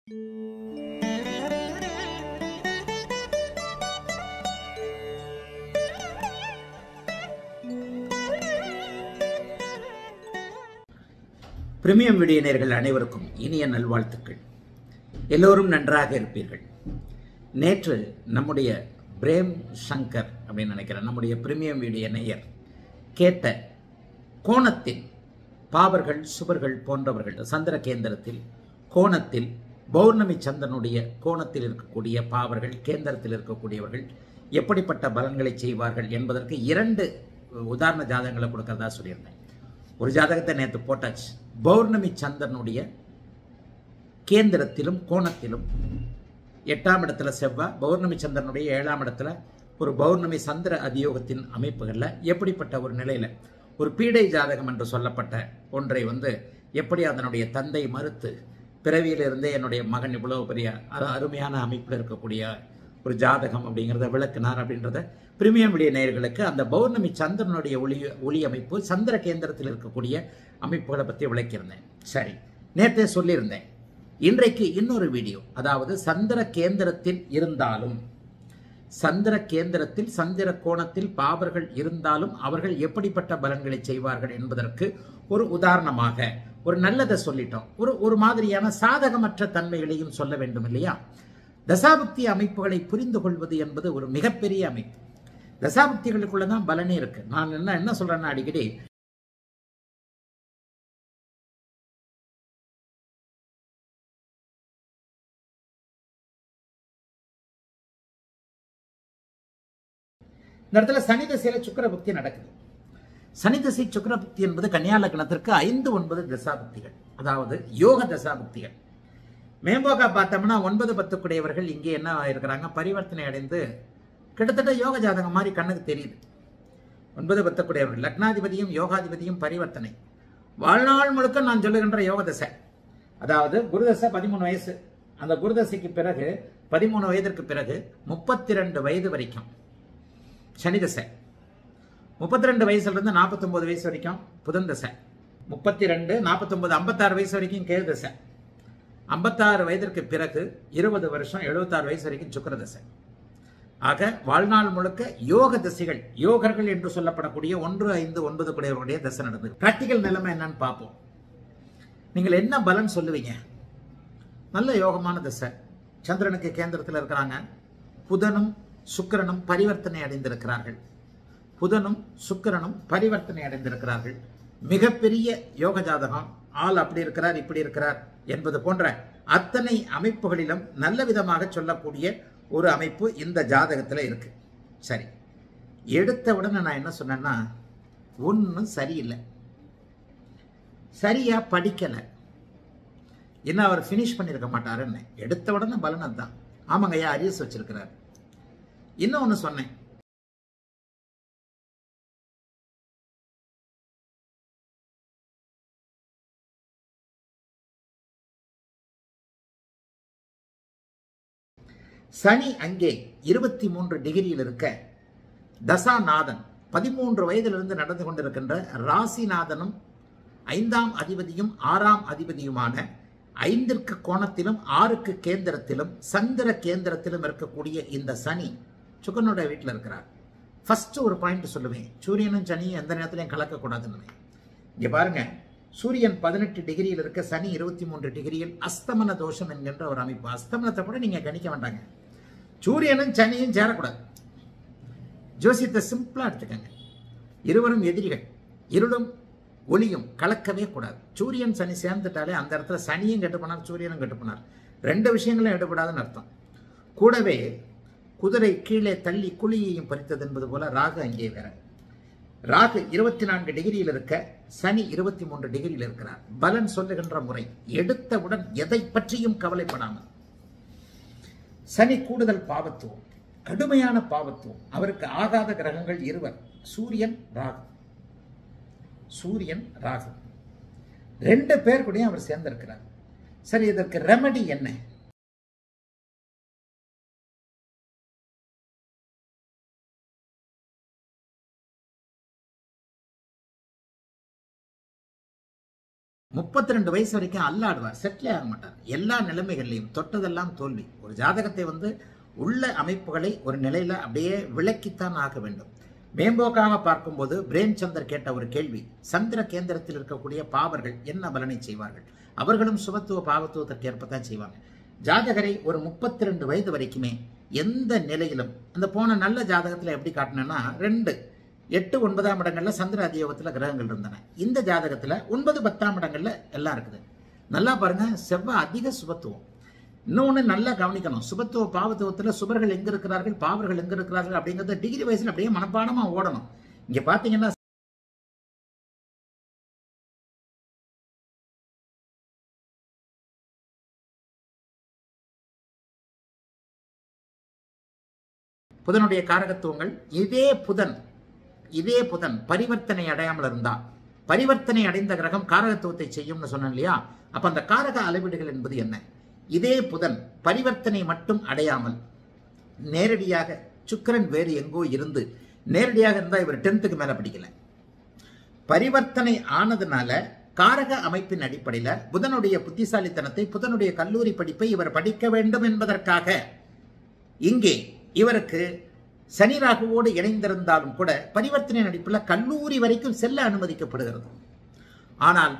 premium விடியனர்கள் அனைவருக்கும் இனிய நல்வாழ்த்துக்கள் எல்லோரும் நன்றாக இருப்பீர்கள் நேற்று நம்முடைய பிரேம் சங்கர் அப்படின்னு நினைக்கிறேன் நம்முடைய பிரிமியம் வீடிய நேயர் கேட்ட கோணத்தில் பாவர்கள் சுவர்கள் போன்றவர்கள் சந்திர கேந்திரத்தில் கோணத்தில் பௌர்ணமி சந்திரனுடைய கோணத்தில் இருக்கக்கூடிய பாவர்கள் கேந்திரத்தில் இருக்கக்கூடியவர்கள் எப்படிப்பட்ட பலன்களை செய்வார்கள் என்பதற்கு இரண்டு உதாரண ஜாதகங்களை கொடுக்கறதா சொல்லியிருந்தேன் ஒரு ஜாதகத்தை நேற்று போட்டாச்சு பௌர்ணமி சந்திரனுடைய கேந்திரத்திலும் கோணத்திலும் எட்டாம் இடத்துல செவ்வாய் பௌர்ணமி சந்திரனுடைய ஏழாம் இடத்துல ஒரு பௌர்ணமி சந்திர அதியோகத்தின் அமைப்புகளில் எப்படிப்பட்ட ஒரு நிலையில் ஒரு பீடை ஜாதகம் என்று சொல்லப்பட்ட ஒன்றை வந்து எப்படி அதனுடைய தந்தை மறுத்து பிறவியிலிருந்தே என்னுடைய மகன் இவ்வளவு பெரிய அரு- அருமையான அமைப்பில் இருக்கக்கூடிய ஒரு ஜாதகம் அப்படிங்கிறத விளக்குனார் அப்படின்றத பிரிமியம் விடிய நேயர்களுக்கு அந்த பௌர்ணமி சந்திரனுடைய ஒளி ஒளி அமைப்பு சந்திர கேந்திரத்தில் இருக்கக்கூடிய அமைப்புகளை பற்றி விளக்கியிருந்தேன் சரி நேற்றே சொல்லியிருந்தேன் இன்றைக்கு இன்னொரு வீடியோ அதாவது சந்திர கேந்திரத்தில் இருந்தாலும் சந்திர கேந்திரத்தில் சந்திர கோணத்தில் பாவர்கள் இருந்தாலும் அவர்கள் எப்படிப்பட்ட பலன்களை செய்வார்கள் என்பதற்கு ஒரு உதாரணமாக ஒரு நல்லதை சொல்லிட்டோம் ஒரு ஒரு மாதிரியான சாதகமற்ற தன்மைகளையும் சொல்ல வேண்டும் இல்லையா தசாபக்தி அமைப்புகளை புரிந்து கொள்வது என்பது ஒரு மிகப்பெரிய அமைப்பு தசாபக்திகளுக்குள்ள தான் பலனே இருக்கு நான் என்ன என்ன சொல்றேன்னா அடிக்கடி இந்த இடத்துல சனி திசையில சுக்கிர புக்தி நடக்குது சனி திசை சுக்கிர புக்தி என்பது கன்னியா லக்னத்திற்கு ஐந்து ஒன்பது தசாபுக்திகள் அதாவது யோக தசாபுக்திகள் மேம்போக்கா பார்த்தோம்னா ஒன்பது பத்துக்குடையவர்கள் இங்கே என்ன இருக்கிறாங்க பரிவர்த்தனை அடைந்து கிட்டத்தட்ட யோக ஜாதகம் மாதிரி கண்ணுக்கு தெரியுது ஒன்பது பத்துக்குடையவர்கள் லக்னாதிபதியும் யோகாதிபதியும் பரிவர்த்தனை வாழ்நாள் முழுக்க நான் சொல்லுகின்ற யோக தசை அதாவது குருதசை பதிமூணு வயசு அந்த குருதசைக்கு பிறகு பதிமூணு வயதிற்கு பிறகு முப்பத்தி ரெண்டு வயது வரைக்கும் சனி தசை முப்பத்தி ரெண்டு வயசுல இருந்து நாற்பத்தொன்பது வயசு வரைக்கும் புதன் தசை முப்பத்தி ரெண்டு நாற்பத்தொன்பது ஐம்பத்தாறு வயசு வரைக்கும் கேது தசை ஐம்பத்தாறு வயதிற்கு பிறகு இருபது வருஷம் எழுபத்தாறு வயசு வரைக்கும் சுக்கிர தசை ஆக வாழ்நாள் முழுக்க யோக திசைகள் யோகர்கள் என்று சொல்லப்படக்கூடிய ஒன்று ஐந்து ஒன்பது கூடியவர்களுடைய தசை நடந்தது பிராக்டிக்கல் நிலைமை என்னன்னு பார்ப்போம் நீங்கள் என்ன பலன் சொல்லுவீங்க நல்ல யோகமான திசை சந்திரனுக்கு கேந்திரத்தில் இருக்கிறாங்க புதனும் சுக்கிரனும் பரிவர்த்தனை அடைந்திருக்கிறார்கள் புதனும் சுக்கிரனும் பரிவர்த்தனை அடைந்திருக்கிறார்கள் மிகப்பெரிய யோக ஜாதகம் ஆள் அப்படி இருக்கிறார் இப்படி இருக்கிறார் என்பது போன்ற அத்தனை அமைப்புகளிலும் நல்ல விதமாக சொல்லக்கூடிய ஒரு அமைப்பு இந்த ஜாதகத்துல இருக்கு சரி எடுத்த உடனே நான் என்ன சொன்னேன்னா ஒன்றும் சரியில்லை சரியா படிக்கலை என்ன அவர் ஃபினிஷ் பண்ணியிருக்க மாட்டாருன்னு எடுத்த உடனே பலன் அதுதான் ஆமாங்க ஐயா அரியஸ் வச்சிருக்கிறார் இன்னொன்று சொன்னேன் சனி அங்கே இருபத்தி மூன்று டிகிரியில் இருக்க தசாநாதன் பதிமூன்று வயதிலிருந்து நடந்து கொண்டிருக்கின்ற ராசிநாதனும் ஐந்தாம் அதிபதியும் ஆறாம் அதிபதியுமான ஐந்திற்கு கோணத்திலும் ஆறுக்கு கேந்திரத்திலும் சந்திர கேந்திரத்திலும் இருக்கக்கூடிய இந்த சனி சுக்கனோட வீட்டில் இருக்கிறார் ஃபர்ஸ்ட் ஒரு பாயிண்ட் சொல்லுவேன் சூரியனும் சனியும் எந்த நேரத்திலையும் கலக்கக்கூடாதுன்னு இங்க பாருங்க சூரியன் பதினெட்டு டிகிரியில் இருக்க சனி இருபத்தி மூன்று டிகிரியில் அஸ்தமன தோஷம் என்கின்ற ஒரு அமைப்பு அஸ்தமனத்தை கூட நீங்க கணிக்க வேண்டாங்க சூரியனும் சனியும் சேரக்கூடாது ஜோசியத்தை சிம்பிளா எடுத்துக்கங்க இருவரும் எதிரிகள் இருளும் ஒளியும் கலக்கவே கூடாது சூரியன் சனி சேர்ந்துட்டாலே அந்த இடத்துல சனியும் கெட்டு போனார் சூரியனும் கெட்டு போனார் ரெண்டு விஷயங்களும் எடுபடாதுன்னு அர்த்தம் கூடவே குதிரை கீழே தள்ளி குழியையும் பறித்தது என்பது போல ராகு அங்கே வேற ராகு இருபத்தி நான்கு டிகிரியில் இருக்க சனி இருபத்தி மூன்று டிகிரியில் இருக்கிறார் பலன் சொல்லுகின்ற முறை எடுத்தவுடன் எதை பற்றியும் கவலைப்படாமல் சனி கூடுதல் பாவத்துவம் கடுமையான பாவத்துவம் அவருக்கு ஆகாத கிரகங்கள் இருவர் சூரியன் ராகு சூரியன் ராகு ரெண்டு பேர் கூடயும் அவர் சேர்ந்திருக்கிறார் சரி இதற்கு ரெமடி என்ன முப்பத்தி ரெண்டு வயசு வரைக்கும் அல்லாடுவார் செட்டில் ஆக மாட்டார் எல்லா நிலைமைகள்லையும் தொட்டதெல்லாம் தோல்வி ஒரு ஜாதகத்தை வந்து உள்ள அமைப்புகளை ஒரு நிலையில அப்படியே விளக்கித்தான் ஆக வேண்டும் மேம்போக்காக பார்க்கும்போது பிரேம்சந்தர் கேட்ட ஒரு கேள்வி சந்திர கேந்திரத்தில் இருக்கக்கூடிய பாவர்கள் என்ன பலனை செய்வார்கள் அவர்களும் சுபத்துவ பாவத்துவத்திற்கு ஏற்பத்தான் செய்வாங்க ஜாதகரை ஒரு முப்பத்தி ரெண்டு வயது வரைக்குமே எந்த நிலையிலும் அந்த போன நல்ல ஜாதகத்துல எப்படி காட்டினேன்னா ரெண்டு எட்டு ஒன்பதாம் இடங்கள்ல சந்திர அதியோகத்துல கிரகங்கள் இருந்தன இந்த ஜாதகத்துல ஒன்பது பத்தாம் இடங்கள்ல எல்லாம் இருக்குது நல்லா பாருங்க செவ்வாய் அதிக சுபத்துவம் இன்னொன்னு நல்லா கவனிக்கணும் சுபத்துவ பாவத்துவத்துல சுபர்கள் எங்க இருக்கிறார்கள் பாவர்கள் எங்க இருக்கிறார்கள் அப்படிங்கறத டிகிரி வயசுல அப்படியே மனப்பாடமா ஓடணும் இங்க பாத்தீங்கன்னா புதனுடைய காரகத்துவங்கள் இதே புதன் இதே புதன் பரிவர்த்தனை அடையாமல் இருந்தா பரிவர்த்தனை அடைந்த கிரகம் காரகத்துவத்தை செய்யும்னு சொன்னேன் இல்லையா அப்ப அந்த காரக அளவீடுகள் என்பது என்ன இதே புதன் பரிவர்த்தனை மட்டும் அடையாமல் நேரடியாக சுக்கிரன் வேறு எங்கோ இருந்து நேரடியாக இருந்தா இவர் டென்த்துக்கு மேல படிக்கல பரிவர்த்தனை ஆனதுனால காரக அமைப்பின் அடிப்படையில புதனுடைய புத்திசாலித்தனத்தை புதனுடைய கல்லூரி படிப்பை இவர் படிக்க வேண்டும் என்பதற்காக இங்கே இவருக்கு சனி ராகுவோடு இணைந்திருந்தாலும் கூட பரிவர்த்தனை அடிப்பில் கல்லூரி வரைக்கும் செல்ல அனுமதிக்கப்படுகிறது ஆனால்